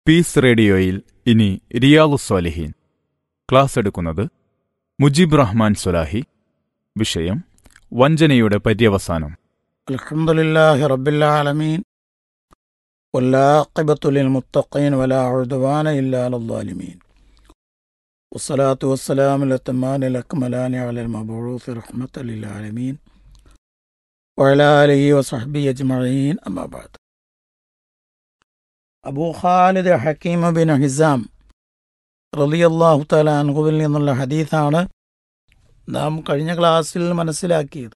piece റേഡിയോയിൽ ഇനി റിയാലു സ്വാലിഹീൻ class എടുക്കുന്നത് മുജീബ് റഹ്മാൻ സുലാഹി വിഷയം വഞ്ചനയുടെ പര്യവസാനം الحمد لله رب العالمين والعاقبة للمتقين ولا عدوان إلا على الظالمين والصلاة والسلام الأتمان الأكملان على المبعوث رحمة للعالمين وعلى آله وصحبه أجمعين أما بعد Abu Khalid Hakim bin Hizam റളിയല്ലാഹു തആല അൻഹുവിൽ നിന്നുള്ള ഹദീസാണ് നാം കഴിഞ്ഞ ക്ലാസ്സിൽ മനസ്സിലാക്കിയത്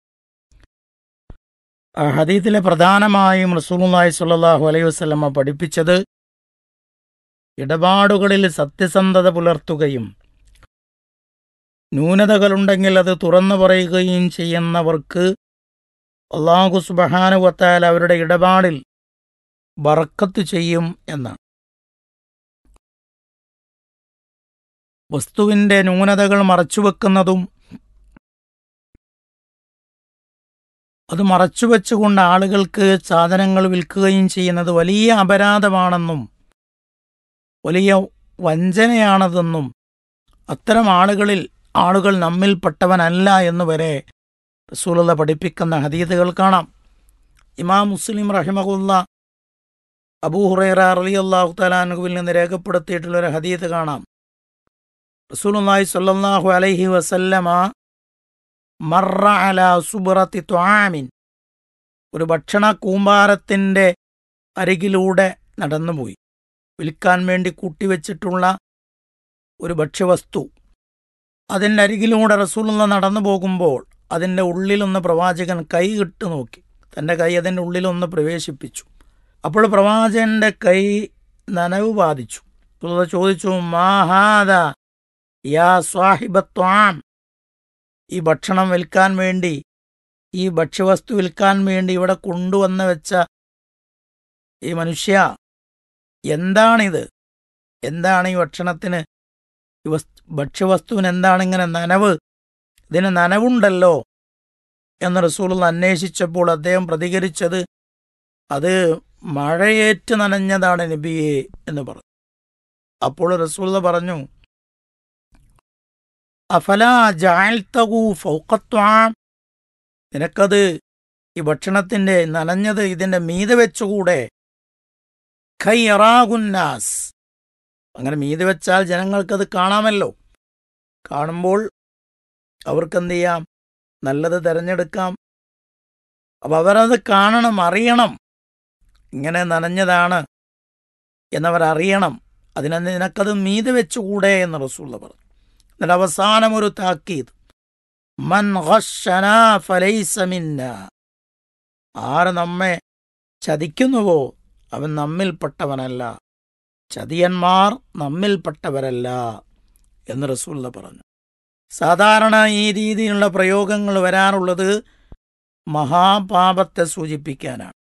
ആ ഹദീത്തിലെ പ്രധാനമായും റസൂലുള്ളാഹി സ്വല്ലല്ലാഹു അലൈഹി വസല്ലമ പഠിപ്പിച്ചത് ഇടപാടുകളിൽ സത്യസന്ധത പുലർത്തുകയും ന്യൂനതകളുണ്ടെങ്കിൽ അത് തുറന്നു പറയുകയും ചെയ്യുന്നവർക്ക് അള്ളാഹു സുബഹാനുവത്താൽ അവരുടെ ഇടപാടിൽ ബറക്കത്ത് ചെയ്യും എന്നാണ് വസ്തുവിന്റെ ന്യൂനതകൾ മറച്ചുവെക്കുന്നതും അത് മറച്ചുവെച്ചുകൊണ്ട് ആളുകൾക്ക് സാധനങ്ങൾ വിൽക്കുകയും ചെയ്യുന്നത് വലിയ അപരാധമാണെന്നും വലിയ വഞ്ചനയാണതെന്നും അത്തരം ആളുകളിൽ ആളുകൾ നമ്മിൽപ്പെട്ടവനല്ല എന്ന് വരെ റസൂലുള്ള പഠിപ്പിക്കുന്ന ഹദീദുകൾ കാണാം ഇമാം മുസ്ലിം റഹിമഹുല്ല അബൂ ഹുറൈറ അലി അള്ളാഹു തലാനുവിൽ നിന്ന് രേഖപ്പെടുത്തിയിട്ടുള്ള ഒരു ഹദീദ് കാണാം റസൂലുള്ളാഹി സ്വല്ലല്ലാഹു അലൈഹി വസല്ലമ മറ അല സുബ്രത്തി ത്വാമിൻ ഒരു ഭക്ഷണ കൂമ്പാരത്തിൻ്റെ അരികിലൂടെ നടന്നുപോയി വിൽക്കാൻ വേണ്ടി കൂട്ടിവെച്ചിട്ടുള്ള ഒരു ഭക്ഷ്യവസ്തു അതിൻ്റെ അരികിലൂടെ റസൂലുള്ള നടന്നു പോകുമ്പോൾ അതിൻ്റെ ഉള്ളിലൊന്ന് പ്രവാചകൻ കൈ ഇട്ട് നോക്കി തൻ്റെ കൈ അതിൻ്റെ ഉള്ളിലൊന്ന് പ്രവേശിപ്പിച്ചു അപ്പോൾ പ്രവാചകന്റെ കൈ നനവ് ബാധിച്ചു റസൂലുള്ള ചോദിച്ചു മാഹാദ യാ സ്വാഹിബത്വാം ഈ ഭക്ഷണം വിൽക്കാൻ വേണ്ടി ഈ ഭക്ഷ്യവസ്തു വിൽക്കാൻ വേണ്ടി ഇവിടെ കൊണ്ടുവന്ന് വെച്ച ഈ മനുഷ്യ എന്താണിത് എന്താണ് ഈ ഭക്ഷണത്തിന് ഈ വസ് ഭക്ഷ്യവസ്തുവിന് എന്താണ് ഇങ്ങനെ നനവ് ഇതിന് നനവുണ്ടല്ലോ എന്ന് റസൂൽ അന്വേഷിച്ചപ്പോൾ അദ്ദേഹം പ്രതികരിച്ചത് അത് മഴയേറ്റ് നനഞ്ഞതാണ് നബിയെ എന്ന് പറഞ്ഞു അപ്പോൾ റസൂൽ പറഞ്ഞു അഫല ജാൽത്തകു ഫൗക്കത്വാം നിനക്കത് ഈ ഭക്ഷണത്തിന്റെ നനഞ്ഞത് ഇതിന്റെ മീതെ വെച്ചുകൂടെ ഖൈറാകുന്നാസ് അങ്ങനെ മീതെ വെച്ചാൽ ജനങ്ങൾക്കത് കാണാമല്ലോ കാണുമ്പോൾ അവർക്കെന്ത് ചെയ്യാം നല്ലത് തിരഞ്ഞെടുക്കാം അപ്പം അവരത് കാണണം അറിയണം ഇങ്ങനെ നനഞ്ഞതാണ് എന്നവരറിയണം അതിനെ നിനക്കത് മീതെ വെച്ചുകൂടെ എന്ന് റസൂള്ള പറഞ്ഞു എന്നിട്ട് അവസാനം ഒരു താക്കീത് മൻ ഘശ്ശനാ ഫലൈസ മിന്ന ആര് നമ്മെ ചതിക്കുന്നുവോ അവൻ നമ്മിൽപ്പെട്ടവനല്ല ചതിയന്മാർ നമ്മിൽപ്പെട്ടവരല്ല എന്ന് റസൂള്ള പറഞ്ഞു സാധാരണ ഈ രീതിയിലുള്ള പ്രയോഗങ്ങൾ വരാറുള്ളത് മഹാപാപത്തെ സൂചിപ്പിക്കാനാണ്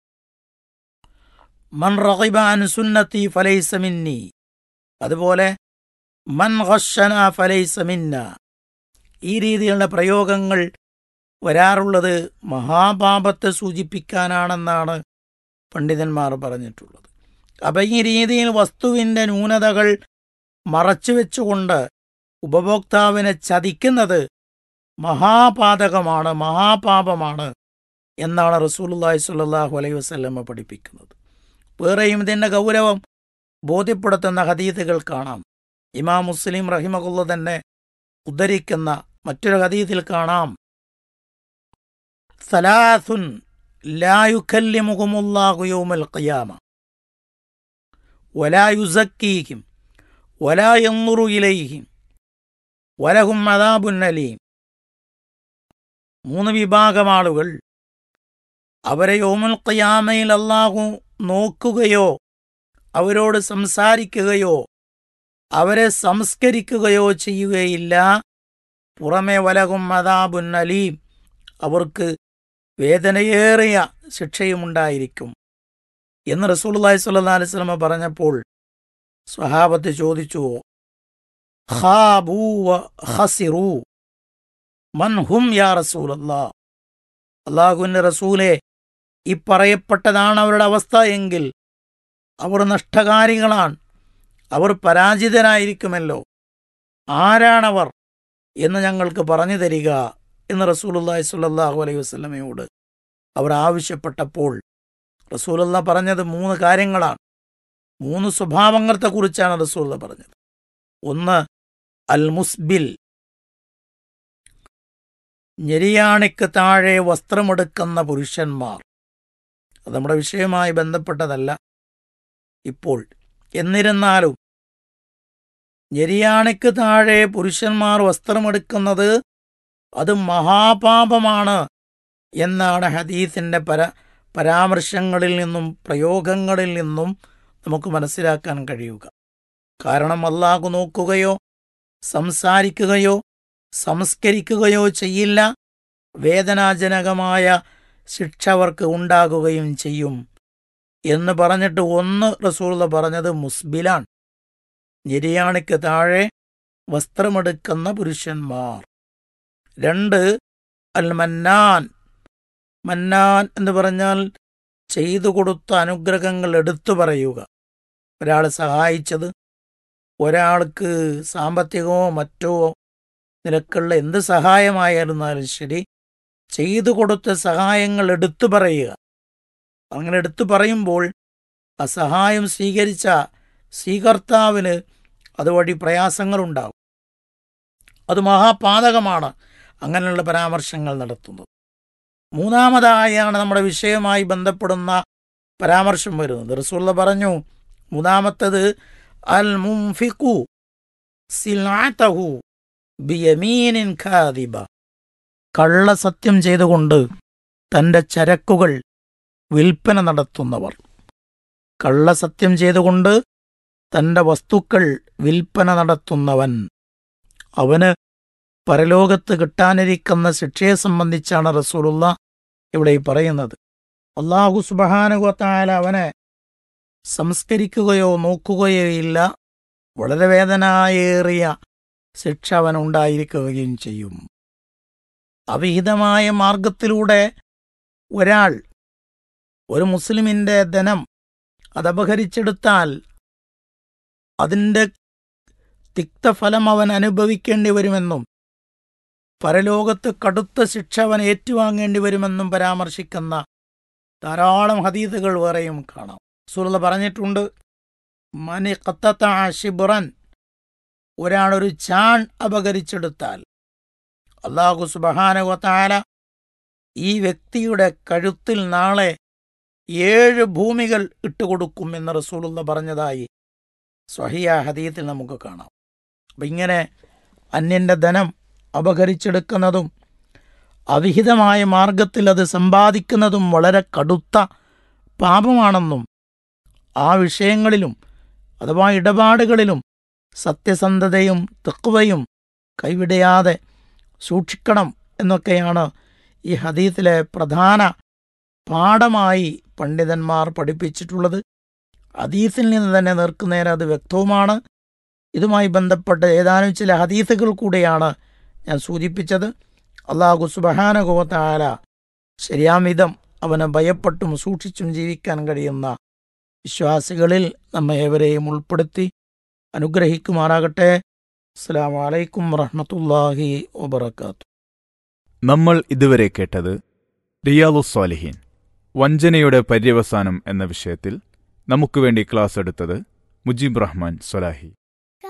മൻ റഹിബ സുന്നത്തി ഫലൈസ മിന്നി അതുപോലെ മൻ ഘഷന ഫലൈസ മിന്ന ഈ രീതിയിലുള്ള പ്രയോഗങ്ങൾ വരാറുള്ളത് മഹാപാപത്തെ സൂചിപ്പിക്കാനാണെന്നാണ് പണ്ഡിതന്മാർ പറഞ്ഞിട്ടുള്ളത് അപ്പം ഈ രീതിയിൽ വസ്തുവിൻ്റെ ന്യൂനതകൾ മറച്ചുവെച്ചുകൊണ്ട് ഉപഭോക്താവിനെ ചതിക്കുന്നത് മഹാപാതകമാണ് മഹാപാപമാണ് എന്നാണ് റസൂലുള്ളാഹി സ്വല്ലല്ലാഹു അലൈഹി വസല്ലമ പഠിപ്പിക്കുന്നത് വേറെയും ഇതിൻ്റെ ഗൗരവം ബോധ്യപ്പെടുത്തുന്ന ഹദീത്തുകൾ കാണാം ഇമാം മുസ്ലിം റഹിമകുള്ള തന്നെ ഉദ്ധരിക്കുന്ന മറ്റൊരു ഹദീത്തിൽ കാണാം സലാസുൻ ലായുക്കല്ലിമുഖമുല്ലാഹു യൗമൽ ഖിയാമ വലാ യുസക്കീഹിം വലാ യൻദുറു ഇലൈഹിം വലഹും അദാബുൻ അലീം മൂന്ന് വിഭാഗം ആളുകൾ അവരെ യോമുൽ ഖിയാമയിൽ അള്ളാഹു നോക്കുകയോ അവരോട് സംസാരിക്കുകയോ അവരെ സംസ്കരിക്കുകയോ ചെയ്യുകയില്ല പുറമെ വലകും മതാബുൻ അലീം അവർക്ക് വേദനയേറിയ ശിക്ഷയുമുണ്ടായിരിക്കും എന്ന് റസൂലുള്ളാഹി സ്വല്ലല്ലാഹി അലൈഹി വസല്ലമ പറഞ്ഞപ്പോൾ സ്വഹാബത്ത് ചോദിച്ചു ഖാബൂ വ ഖസിറൂ മൻ ഹും യാ റസൂലല്ലാ അള്ളാഹുവിൻ്റെ റസൂലെ ഈ പറയപ്പെട്ടതാണ് അവരുടെ അവസ്ഥ എങ്കിൽ അവർ നഷ്ടകാരികളാണ് അവർ പരാജിതരായിരിക്കുമല്ലോ ആരാണവർ എന്ന് ഞങ്ങൾക്ക് പറഞ്ഞു തരിക എന്ന് റസൂലുള്ളാഹി സ്വല്ലല്ലാഹു അലൈഹി വസല്ലമയോട് അവർ ആവശ്യപ്പെട്ടപ്പോൾ റസൂലുള്ള പറഞ്ഞത് മൂന്ന് കാര്യങ്ങളാണ് മൂന്ന് സ്വഭാവങ്ങളെക്കുറിച്ചാണ് റസൂലുള്ള പറഞ്ഞത് ഒന്ന് അൽ മുസ്ബിൽ ഞെരിയാണിക്ക് താഴെ വസ്ത്രമെടുക്കുന്ന പുരുഷന്മാർ അത് നമ്മുടെ വിഷയവുമായി ബന്ധപ്പെട്ടതല്ല ഇപ്പോൾ എന്നിരുന്നാലും ഞെരിയാണിക്ക് താഴെ പുരുഷന്മാർ വസ്ത്രമെടുക്കുന്നത് അത് മഹാപാപമാണ് എന്നാണ് ഹദീസിന്റെ പര പരാമർശങ്ങളിൽ നിന്നും പ്രയോഗങ്ങളിൽ നിന്നും നമുക്ക് മനസ്സിലാക്കാൻ കഴിയുക കാരണം അള്ളാഹു നോക്കുകയോ സംസാരിക്കുകയോ സംസ്കരിക്കുകയോ ചെയ്യില്ല വേദനാജനകമായ ശിക്ഷ അവർക്ക് ഉണ്ടാകുകയും ചെയ്യും എന്ന് പറഞ്ഞിട്ട് ഒന്ന് റസൂള്ള പറഞ്ഞത് മുസ്ബിലാണ് നിര്യാണിക്ക് താഴെ വസ്ത്രമെടുക്കുന്ന പുരുഷന്മാർ രണ്ട് അൽ മന്നാൻ മന്നാൻ എന്ന് പറഞ്ഞാൽ ചെയ്തു കൊടുത്ത അനുഗ്രഹങ്ങൾ എടുത്തു പറയുക ഒരാൾ സഹായിച്ചത് ഒരാൾക്ക് സാമ്പത്തികമോ മറ്റോ നിലക്കുള്ള എന്ത് സഹായമായിരുന്നാലും ശരി ചെയ്തു കൊടുത്ത സഹായങ്ങൾ എടുത്തു പറയുക അങ്ങനെ എടുത്തു പറയുമ്പോൾ ആ സഹായം സ്വീകരിച്ച സ്വീകർത്താവിന് അതുവഴി പ്രയാസങ്ങളുണ്ടാവും അത് മഹാപാതകമാണ് അങ്ങനെയുള്ള പരാമർശങ്ങൾ നടത്തുന്നത് മൂന്നാമതായാണ് നമ്മുടെ വിഷയവുമായി ബന്ധപ്പെടുന്ന പരാമർശം വരുന്നത് റസൂള്ള പറഞ്ഞു മൂന്നാമത്തത് അൽ മുംഫിഖു സിലാത്തഹു ബിയമീനിൻ ഖാദിബ കള്ളസത്യം ചെയ്തുകൊണ്ട് തന്റെ ചരക്കുകൾ വിൽപ്പന നടത്തുന്നവർ കള്ളസത്യം ചെയ്തുകൊണ്ട് തന്റെ വസ്തുക്കൾ വിൽപ്പന നടത്തുന്നവൻ അവന് പരലോകത്ത് കിട്ടാനിരിക്കുന്ന ശിക്ഷയെ സംബന്ധിച്ചാണ് റസൂലുള്ള ഇവിടെ ഈ പറയുന്നത് അള്ളാഹു സുബഹാനുഗത്തായ അവനെ സംസ്കരിക്കുകയോ നോക്കുകയോ ഇല്ല വളരെ വേദനായേറിയ ശിക്ഷ അവനുണ്ടായിരിക്കുകയും ചെയ്യും അവിഹിതമായ മാർഗത്തിലൂടെ ഒരാൾ ഒരു മുസ്ലിമിന്റെ ധനം അതപഹരിച്ചെടുത്താൽ അതിൻ്റെ തിക്തഫലം അവൻ അനുഭവിക്കേണ്ടി വരുമെന്നും പരലോകത്ത് കടുത്ത ശിക്ഷ അവൻ ഏറ്റുവാങ്ങേണ്ടി വരുമെന്നും പരാമർശിക്കുന്ന ധാരാളം ഹദീദുകൾ വേറെയും കാണാം സുഹൃത പറഞ്ഞിട്ടുണ്ട് മനി കത്തത്ത ഷിബുറൻ ഒരാളൊരു ചാൺ അപകരിച്ചെടുത്താൽ അള്ളാഹു സുബഹാനുവത്താല ഈ വ്യക്തിയുടെ കഴുത്തിൽ നാളെ ഏഴ് ഭൂമികൾ ഇട്ടുകൊടുക്കും എന്ന് റസൂലുള്ള പറഞ്ഞതായി സ്വഹിയ ഹദീത്തിൽ നമുക്ക് കാണാം അപ്പം ഇങ്ങനെ അന്യന്റെ ധനം അപഹരിച്ചെടുക്കുന്നതും അവിഹിതമായ മാർഗത്തിൽ അത് സമ്പാദിക്കുന്നതും വളരെ കടുത്ത പാപമാണെന്നും ആ വിഷയങ്ങളിലും അഥവാ ഇടപാടുകളിലും സത്യസന്ധതയും തെക്കുവയും കൈവിടയാതെ സൂക്ഷിക്കണം എന്നൊക്കെയാണ് ഈ ഹദീത്തിലെ പ്രധാന പാഠമായി പണ്ഡിതന്മാർ പഠിപ്പിച്ചിട്ടുള്ളത് ഹദീസിൽ നിന്ന് തന്നെ നേർക്കുനേരെ അത് വ്യക്തവുമാണ് ഇതുമായി ബന്ധപ്പെട്ട ഏതാനും ചില ഹദീസുകൾ കൂടെയാണ് ഞാൻ സൂചിപ്പിച്ചത് അള്ളാഹു സുബഹാനഗോത്താല ശരിയാമിതം അവനെ ഭയപ്പെട്ടും സൂക്ഷിച്ചും ജീവിക്കാൻ കഴിയുന്ന വിശ്വാസികളിൽ നമ്മെ ഏവരെയും ഉൾപ്പെടുത്തി അനുഗ്രഹിക്കുമാറാകട്ടെ അസ്സാം വലൈക്കും വറഹമത്തല്ലാഹി വബർക്കാത്തു നമ്മൾ ഇതുവരെ കേട്ടത് റിയാലു സ്വാലിഹീൻ വഞ്ചനയുടെ പര്യവസാനം എന്ന വിഷയത്തിൽ നമുക്ക് വേണ്ടി ക്ലാസ് എടുത്തത് മുജീബ് റഹ്മാൻ സ്വലാഹി